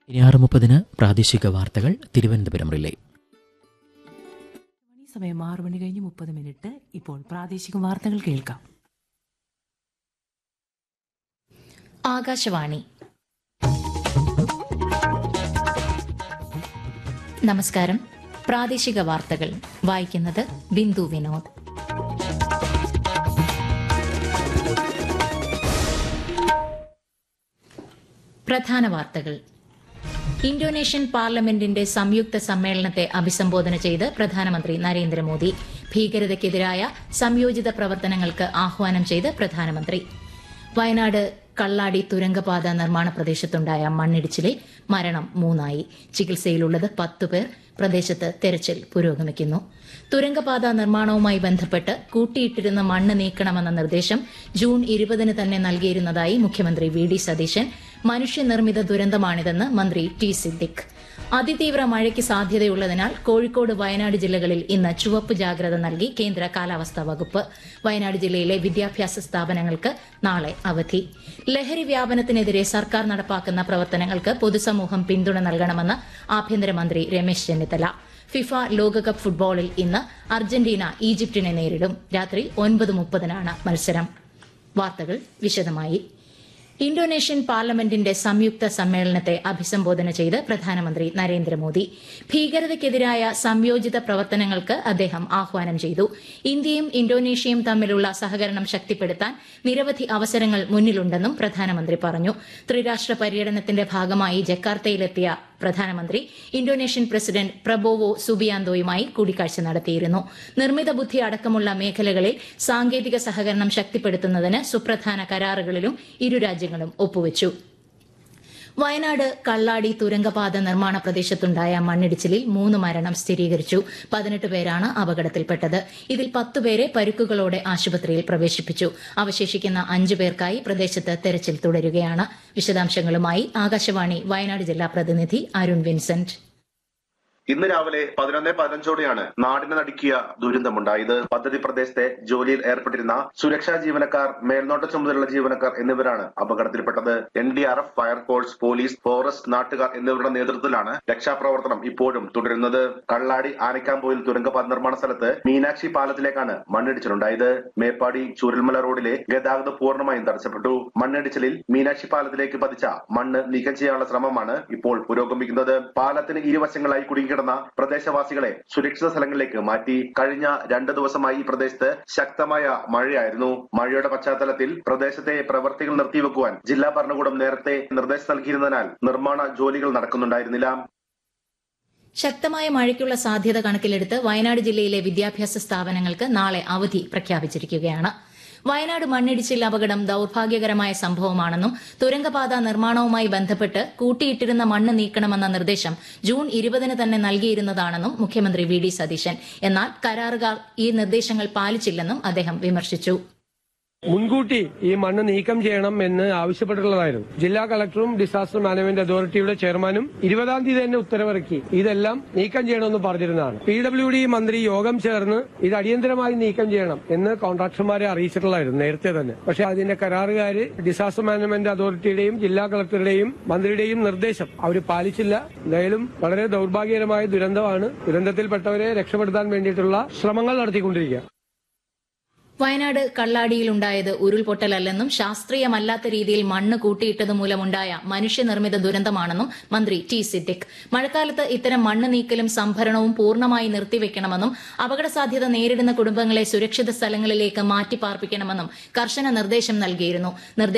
ഇനി ആറ് മുപ്പതിന് പ്രാദേശിക വാർത്തകൾ തിരുവനന്തപുരം റിലേ മണി സമയം ആറ് മണി കഴിഞ്ഞ് മുപ്പത് മിനിറ്റ് ഇപ്പോൾ പ്രാദേശിക വാർത്തകൾ കേൾക്കാം ആകാശവാണി നമസ്കാരം പ്രാദേശിക വാർത്തകൾ വായിക്കുന്നത് ബിന്ദു വിനോദ് പ്രധാന വാർത്തകൾ ഇന്തോനേഷ്യൻ പാർലമെന്റിന്റെ സംയുക്ത സമ്മേളനത്തെ അഭിസംബോധന ചെയ്ത് പ്രധാനമന്ത്രി നരേന്ദ്രമോദി ഭീകരതയ്ക്കെതിരായ സംയോജിത പ്രവർത്തനങ്ങൾക്ക് ആഹ്വാനം ചെയ്ത് പ്രധാനമന്ത്രി വയനാട് കള്ളാടി തുരങ്കപാത നിർമ്മാണ പ്രദേശത്തുണ്ടായ മണ്ണിടിച്ചിലിൽ മരണം മൂന്നായി ചികിത്സയിലുള്ളത് പത്തു പേർ പ്രദേശത്ത് തെരച്ചിൽ പുരോഗമിക്കുന്നു തുരങ്കപാത നിർമ്മാണവുമായി ബന്ധപ്പെട്ട് കൂട്ടിയിട്ടിരുന്ന മണ്ണ് നീക്കണമെന്ന നിർദ്ദേശം ജൂൺ ഇരുപതിന് തന്നെ നൽകിയിരുന്നതായി മുഖ്യമന്ത്രി വി ഡി സതീശൻ മനുഷ്യനിർമ്മിത ദുരന്തമാണിതെന്ന് മന്ത്രി ടി സിദ്ദിഖ് അതിതീവ്ര മഴയ്ക്ക് സാധ്യതയുള്ളതിനാൽ കോഴിക്കോട് വയനാട് ജില്ലകളിൽ ഇന്ന് ചുവപ്പ് ജാഗ്രത നൽകി കേന്ദ്ര കാലാവസ്ഥാ വകുപ്പ് വയനാട് ജില്ലയിലെ വിദ്യാഭ്യാസ സ്ഥാപനങ്ങൾക്ക് നാളെ അവധി ലഹരി വ്യാപനത്തിനെതിരെ സർക്കാർ നടപ്പാക്കുന്ന പ്രവർത്തനങ്ങൾക്ക് പൊതുസമൂഹം പിന്തുണ നൽകണമെന്ന് ആഭ്യന്തരമന്ത്രി രമേശ് ചെന്നിത്തല ഫിഫ ലോകകപ്പ് ഫുട്ബോളിൽ ഇന്ന് അർജന്റീന ഈജിപ്തിനെ നേരിടും രാത്രി ഒൻപത് മുപ്പതിനാണ് മത്സരം വാർത്തകൾ വിശദമായി ഇന്തോനേഷ്യൻ പാർലമെന്റിന്റെ സംയുക്ത സമ്മേളനത്തെ അഭിസംബോധന ചെയ്ത് പ്രധാനമന്ത്രി നരേന്ദ്രമോദി ഭീകരതയ്ക്കെതിരായ സംയോജിത പ്രവർത്തനങ്ങൾക്ക് അദ്ദേഹം ആഹ്വാനം ചെയ്തു ഇന്ത്യയും ഇന്തോനേഷ്യയും തമ്മിലുള്ള സഹകരണം ശക്തിപ്പെടുത്താൻ നിരവധി അവസരങ്ങൾ മുന്നിലുണ്ടെന്നും പ്രധാനമന്ത്രി പറഞ്ഞു ത്രിരാഷ്ട്ര പര്യടനത്തിന്റെ ഭാഗമായി ജക്കാർത്തയിലെത്തിയ പ്രധാനമന്ത്രി ഇന്തോനേഷ്യൻ പ്രസിഡന്റ് പ്രബോവോ സുബിയാന്തോയുമായി കൂടിക്കാഴ്ച നടത്തിയിരുന്നു നിർമ്മിത ബുദ്ധി അടക്കമുള്ള മേഖലകളിൽ സാങ്കേതിക സഹകരണം ശക്തിപ്പെടുത്തുന്നതിന് സുപ്രധാന കരാറുകളിലും ഇരു രാജ്യങ്ങളും ഒപ്പുവച്ചു വയനാട് കള്ളാടി തുരങ്കപാത നിർമ്മാണ പ്രദേശത്തുണ്ടായ മണ്ണിടിച്ചിലിൽ മൂന്ന് മരണം സ്ഥിരീകരിച്ചു പതിനെട്ട് പേരാണ് അപകടത്തിൽപ്പെട്ടത് ഇതിൽ പത്തുപേരെ പരുക്കുകളോടെ ആശുപത്രിയിൽ പ്രവേശിപ്പിച്ചു അവശേഷിക്കുന്ന അഞ്ചു പേർക്കായി പ്രദേശത്ത് തെരച്ചിൽ തുടരുകയാണ് വിശദാംശങ്ങളുമായി ആകാശവാണി വയനാട് ജില്ലാ പ്രതിനിധി അരുൺ വിൻസെന്റ് ഇന്ന് രാവിലെ പതിനൊന്ന് പതിനഞ്ചോടെയാണ് നാടിനെ നടുക്കിയ ദുരന്തമുണ്ടായത് പദ്ധതി പ്രദേശത്തെ ജോലിയിൽ ഏർപ്പെട്ടിരുന്ന സുരക്ഷാ ജീവനക്കാർ മേൽനോട്ട ചുമതലയുള്ള ജീവനക്കാർ എന്നിവരാണ് അപകടത്തിൽപ്പെട്ടത് N D R F fire force police forest നാട്ടുകാർ എന്നിവരുടെ നേതൃത്വത്തിലാണ് രക്ഷാപ്രവർത്തനം ഇപ്പോഴും തുടരുന്നത് കള്ളാടി ആനക്കാമ്പോയിൽ തുരങ്കപാത നിർമ്മാണ സ്ഥലത്ത് മീനാക്ഷി പാലത്തിലേക്കാണ് മണ്ണിടിച്ചിലുണ്ടായത് മേപ്പാടി ചൂരൽമല റോഡിലെ ഗതാഗതം പൂർണ്ണമായും തടസ്സപ്പെട്ടു മണ്ണിടിച്ചിലിൽ മീനാക്ഷി പാലത്തിലേക്ക് പതിച്ച മണ്ണ് നീക്കം ചെയ്യാനുള്ള ശ്രമമാണ് ഇപ്പോൾ പുരോഗമിക്കുന്നത് പാലത്തിന് ഇരുവശങ്ങളായി കുടുങ്ങിക്കിടന്ന പ്രദേശവാസികളെ സുരക്ഷിത സ്ഥലങ്ങളിലേക്ക് മാറ്റി കഴിഞ്ഞ രണ്ട് ദിവസമായി ഈ പ്രദേശത്ത് ശക്തമായ മഴയായിരുന്നു മഴയുടെ പശ്ചാത്തലത്തിൽ പ്രദേശത്തെ പ്രവർത്തികൾ നിർത്തിവെക്കുവാൻ ജില്ലാ ഭരണകൂടം നേരത്തെ നിർദ്ദേശം നൽകിയിരുന്നതിനാൽ നിർമ്മാണ ജോലികൾ നടക്കുന്നുണ്ടായിരുന്നില്ല ശക്തമായ മഴയ്ക്കുള്ള സാധ്യത കണക്കിലെടുത്ത് വയനാട് ജില്ലയിലെ വിദ്യാഭ്യാസ സ്ഥാപനങ്ങൾക്ക് നാളെ അവധി പ്രഖ്യാപിച്ചിരിക്കുകയാണ് വയനാട് മണ്ണിടിച്ചിൽ അപകടം ദൌർഭാഗ്യകരമായ സംഭവമാണെന്നും തുരങ്കപാത നിർമ്മാണവുമായി ബന്ധപ്പെട്ട് കൂട്ടിയിട്ടിരുന്ന മണ്ണ് നീക്കണമെന്ന നിർദ്ദേശം ജൂൺ ഇരുപതിന് തന്നെ നൽകിയിരുന്നതാണെന്നും മുഖ്യമന്ത്രി വി ഡി സതീശൻ എന്നാൽ കരാറുകാർ ഈ നിർദ്ദേശങ്ങൾ പാലിച്ചില്ലെന്നും അദ്ദേഹം വിമർശിച്ചു മുൻകൂട്ടി ഈ മണ്ണ് നീക്കം ചെയ്യണം എന്ന് ആവശ്യപ്പെട്ടിട്ടുള്ളതായിരുന്നു ജില്ലാ കളക്ടറും ഡിസാസ്റ്റർ മാനേജ്മെന്റ് അതോറിറ്റിയുടെ ചെയർമാനും ഇരുപതാം തീയതി തന്നെ ഉത്തരവിറക്കി ഇതെല്ലാം നീക്കം ചെയ്യണമെന്ന് പറഞ്ഞിരുന്നതാണ് പി ഡബ്ല്യു ഡി മന്ത്രി യോഗം ചേർന്ന് ഇത് അടിയന്തരമായി നീക്കം ചെയ്യണം എന്ന് കോൺട്രാക്ടർമാരെ അറിയിച്ചിട്ടുള്ളതായിരുന്നു നേരത്തെ തന്നെ പക്ഷെ അതിന്റെ കരാറുകാര് ഡിസാസ്റ്റർ മാനേജ്മെന്റ് അതോറിറ്റിയുടെയും ജില്ലാ കളക്ടറുടെയും മന്ത്രിയുടെയും നിർദ്ദേശം അവർ പാലിച്ചില്ല എന്തായാലും വളരെ ദൌർഭാഗ്യകരമായ ദുരന്തമാണ് ദുരന്തത്തിൽപ്പെട്ടവരെ രക്ഷപ്പെടുത്താൻ വേണ്ടിയിട്ടുള്ള ശ്രമങ്ങൾ നടത്തിക്കൊണ്ടിരിക്കുക വയനാട് കള്ളാടിയിലുണ്ടായത് ഉരുൾപൊട്ടലല്ലെന്നും ശാസ്ത്രീയമല്ലാത്ത രീതിയിൽ മണ്ണ് കൂട്ടിയിട്ടത് മൂലമുണ്ടായ മനുഷ്യനിർമ്മിത ദുരന്തമാണെന്നും മന്ത്രി ടി സിദ്ദിഖ് മഴക്കാലത്ത് ഇത്തരം മണ്ണ് നീക്കലും സംഭരണവും പൂർണ്ണമായി നിർത്തിവെക്കണമെന്നും അപകട സാധ്യത നേരിടുന്ന കുടുംബങ്ങളെ സുരക്ഷിത സ്ഥലങ്ങളിലേക്ക് മാറ്റിപ്പാർപ്പിക്കണമെന്നും കർശന നിർദ്ദേശം നൽകിയിരുന്നു